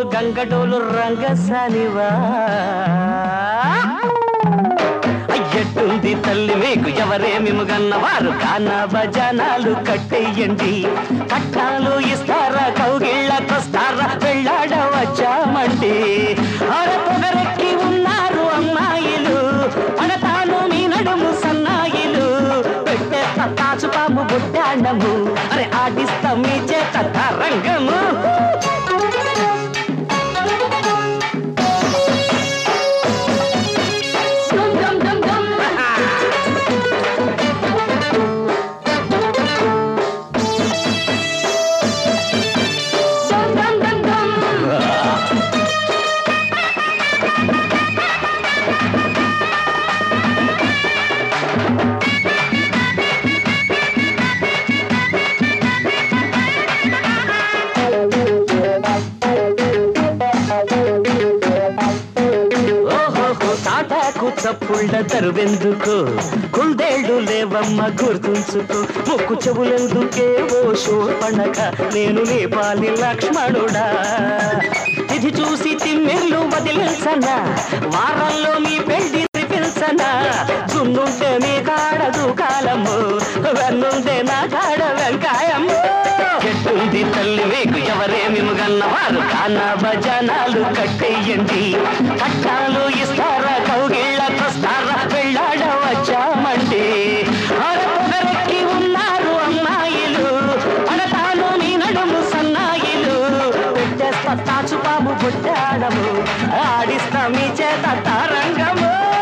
రంగడోలు గంగడోలు రంగసానివా అయ్యట్టుంది తల్లి మీకు ఎవరేమి గన్నవారు కానా భజనాలు కట్టేయండి పట్టాలు ఇస్తారా కౌగిళ్ళకొస్తారా వెళ్ళాడ వచ్చామండి అర పొగరెక్కి ఉన్నారు అమ్మాయిలు పడతాను మీ నడుము సన్నాయిలు పెట్టే తాచు పాము బుట్టాడము అరే ఆడిస్తాం మీ చేత రంగము Dum dum dum dum. Dum dum dum dum. ఓహోహో తాటాకు చప్పుళ్ళ తరువెందుకు కుందేళ్ళు లేవమ్మ గుర్తుంచుకో ముక్కు చెవులెందుకే ఓ శూర్పణక నేను నీ పాలి లక్ష్మణుడా ఇది చూసి తిమ్మెళ్ళు వదిలించనా వారంలో మీ పెళ్లి పిలిచనా దున్నుంటే మీ కాడదు కాలము వెన్నుంటే నా కాడ వెంకాయము చెట్టుంది తల్లి మీకు ఎవరేమి గన్నవారు కానా భజనాలు కట్టేయండి పట్టాలు ఇస్తారా కౌగిళ్ళకొస్తారా వెళ్ళాడ వచ్చామండి అరపొగరెక్కి ఉన్నారు అమ్మాయిలు పడతాను మీ నడుము సన్నాయిలు పెట్టేస్తా తాచు పాము పుట్టాడము ఆడిస్తా మీ చేత తారంగము